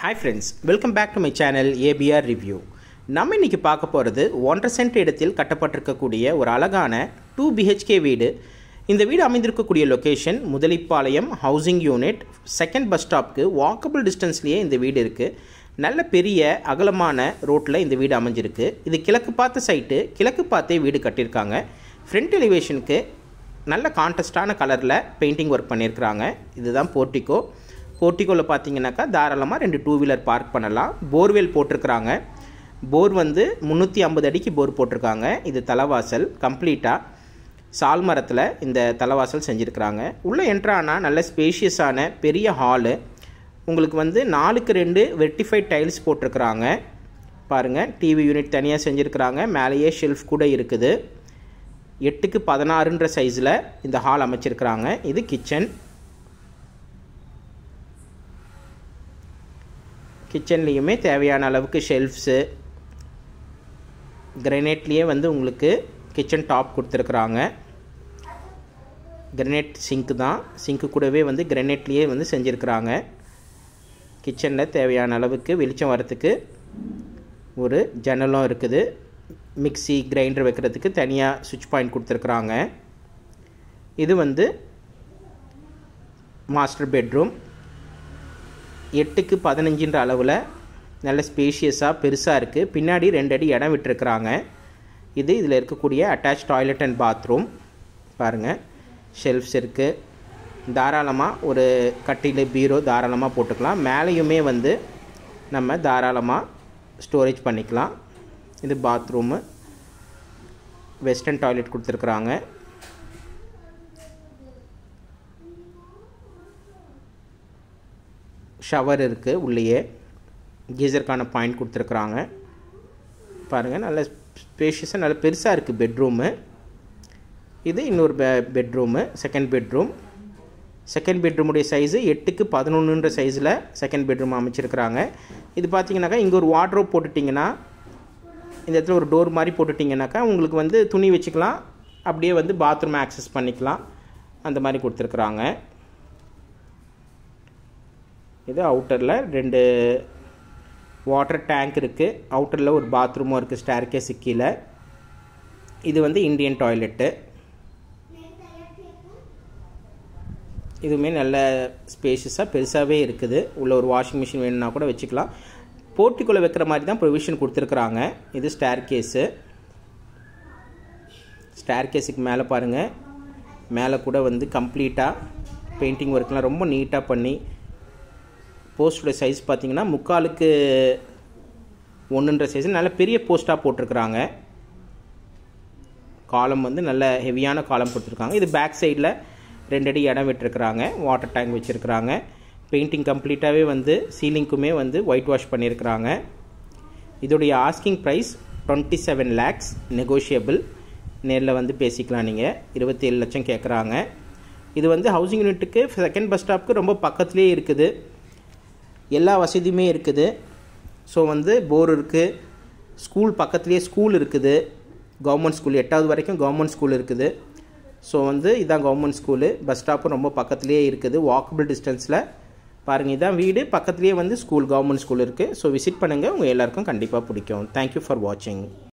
hi friends welcome back to my channel ABR review நம்ம இன்றைக்கி பார்க்க போகிறது ஒன்றரை சென்ட் இடத்தில் கட்டப்பட்டிருக்கக்கூடிய ஒரு அழகான டூ பிஹெச்கே வீடு இந்த வீடு அமைந்திருக்கக்கூடிய location Mudalipalayam housing unit second bus ஸ்டாப்க்கு வாக்கபிள் டிஸ்டன்ஸ்லேயே இந்த வீடு இருக்குது நல்ல பெரிய அகலமான ரோட்டில் இந்த வீடு அமைஞ்சிருக்கு இது கிழக்கு பார்த்த சைட்டு கிழக்கு பார்த்தே வீடு கட்டியிருக்காங்க ஃப்ரண்ட் எலிவேஷனுக்கு நல்ல கான்ட்ரஸ்டான கலரில் பெயிண்டிங் ஒர்க் பண்ணியிருக்கிறாங்க இதுதான் போர்ட்டிகோ போர்ட்டிகோவில் பார்த்தீங்கன்னாக்கா தாராளமாக ரெண்டு டூ வீலர் பார்க் பண்ணலாம் போர்வெல் போட்டிருக்கிறாங்க போர் வந்து முந்நூற்றி ஐம்பது அடிக்கு போர் போட்டிருக்காங்க இது தலைவாசல் கம்ப்ளீட்டாக சால் மரத்தில் இந்த தலைவாசல் செஞ்சுருக்கிறாங்க உள்ளே என்ட்ரானா நல்ல ஸ்பேஷியஸான பெரிய ஹாலு உங்களுக்கு வந்து நாலுக்கு ரெண்டு வெர்டிஃபைட் டைல்ஸ் போட்டிருக்கிறாங்க பாருங்கள் டிவி யூனிட் தனியாக செஞ்சுருக்கிறாங்க மேலேயே ஷெல்ஃப் கூட இருக்குது எட்டுக்கு பதினாறுன்ற சைஸில் இந்த ஹால் அமைச்சிருக்கிறாங்க இது கிச்சன் கிச்சன்லேயுமே தேவையான அளவுக்கு ஷெல்ஃப்ஸு கிரனைட்லேயே வந்து உங்களுக்கு கிச்சன் டாப் கொடுத்துருக்குறாங்க கிரனைட் சிங்க்கு தான் சிங்க்கு கூடவே வந்து கிரனைட்லேயே வந்து செஞ்சுருக்குறாங்க கிச்சனில் தேவையான அளவுக்கு வெளிச்சம் வரத்துக்கு ஒரு ஜன்னலும் இருக்குது மிக்சி கிரைண்டர் வைக்கிறதுக்கு தனியாக சுவிட்ச் பாயிண்ட் கொடுத்துருக்குறாங்க இது வந்து மாஸ்டர் பெட்ரூம் எட்டுக்கு பதினஞ்சுன்ற அளவில் நல்ல ஸ்பேஷியஸாக பெருசாக இருக்குது பின்னாடி ரெண்டு அடி இடம் விட்டுருக்குறாங்க இது இதில் இருக்கக்கூடிய அட்டாச் டாய்லெட் அண்ட் பாத்ரூம் பாருங்கள் ஷெல்ஃப்ஸ் இருக்குது தாராளமாக ஒரு கட்டில் பீரோ தாராளமாக போட்டுக்கலாம் மேலேயுமே வந்து நம்ம தாராளமாக ஸ்டோரேஜ் பண்ணிக்கலாம் இது பாத்ரூமு வெஸ்டர்ன் டாய்லெட் கொடுத்துருக்குறாங்க ஷவர் இருக்குது உள்ளேயே கீசருக்கான பாயிண்ட் கொடுத்துருக்குறாங்க பாருங்கள் நல்ல ஸ்பேஷியஸாக நல்ல பெருசாக இருக்குது பெட்ரூமு இது இன்னொரு பெ பெட்ரூமு செகண்ட் பெட்ரூம் செகண்ட் பெட்ரூமுடைய சைஸு எட்டுக்கு பதினொன்றுன்ற சைஸில் செகண்ட் பெட்ரூம் அமைச்சிருக்கிறாங்க இது பார்த்தீங்கன்னாக்கா இங்கே ஒரு வாட்ரோப் போட்டுட்டிங்கன்னா இந்த இடத்துல ஒரு டோர் மாதிரி போட்டுட்டிங்கனாக்கா உங்களுக்கு வந்து துணி வச்சுக்கலாம் அப்படியே வந்து பாத்ரூம் ஆக்சஸ் பண்ணிக்கலாம் அந்த மாதிரி கொடுத்துருக்குறாங்க இது அவுட்டரில் ரெண்டு வாட்டர் டேங்க் இருக்குது அவுட்டரில் ஒரு பாத்ரூமும் இருக்குது ஸ்டேர்கேஸு கீழே இது வந்து இந்தியன் டாய்லெட்டு இதுவுமே நல்ல ஸ்பேஷஸாக பெருசாகவே இருக்குது உள்ள ஒரு வாஷிங் மிஷின் வேணும்னா கூட வச்சுக்கலாம் போர்ட்டிக்குள்ளே வைக்கிற மாதிரி தான் ப்ரொவிஷன் கொடுத்துருக்குறாங்க இது ஸ்டேர் கேஸு ஸ்டேர் கேஸுக்கு மேலே பாருங்கள் மேலே கூட வந்து கம்ப்ளீட்டாக பெயிண்டிங் ஒர்க்லாம் ரொம்ப நீட்டாக பண்ணி போஸ்டோட சைஸ் பார்த்தீங்கன்னா முக்காலுக்கு ஒன்றுன்ற சைஸ் நல்ல பெரிய போஸ்ட்டாக போட்டிருக்கிறாங்க காலம் வந்து நல்ல ஹெவியான காலம் கொடுத்துருக்காங்க இது பேக் சைடில் ரெண்டு அடி இடம் விட்டுருக்குறாங்க வாட்டர் டேங்க் வச்சுருக்குறாங்க பெயிண்டிங் கம்ப்ளீட்டாகவே வந்து சீலிங்க்குமே வந்து ஒயிட் வாஷ் பண்ணியிருக்கிறாங்க இதோடைய asking price twenty seven lakhs negotiable நேரில் வந்து பேசிக்கலாம் நீங்கள் இருபத்தி ஏழு லட்சம் கேட்குறாங்க இது வந்து ஹவுசிங் யூனிட்டுக்கு செகண்ட் பஸ் ஸ்டாப்க்கு ரொம்ப பக்கத்துலேயே இருக்குது எல்லா வசதியுமே இருக்குது ஸோ வந்து போர் இருக்குது ஸ்கூல் பக்கத்துலேயே ஸ்கூல் இருக்குது கவர்மெண்ட் ஸ்கூல் எட்டாவது வரைக்கும் கவர்மெண்ட் ஸ்கூல் இருக்குது ஸோ வந்து இதான் கவர்மெண்ட் ஸ்கூலு பஸ் ஸ்டாப்பும் ரொம்ப பக்கத்துலேயே இருக்குது வாக்கபிள் டிஸ்டன்ஸில் பாருங்கள் இதான் வீடு பக்கத்துலேயே வந்து ஸ்கூல் கவர்மெண்ட் ஸ்கூல் இருக்குது ஸோ விசிட் பண்ணுங்கள் உங்கள் எல்லாருக்கும் கண்டிப்பாக பிடிக்கும் தேங்க்யூ ஃபார் வாட்சிங்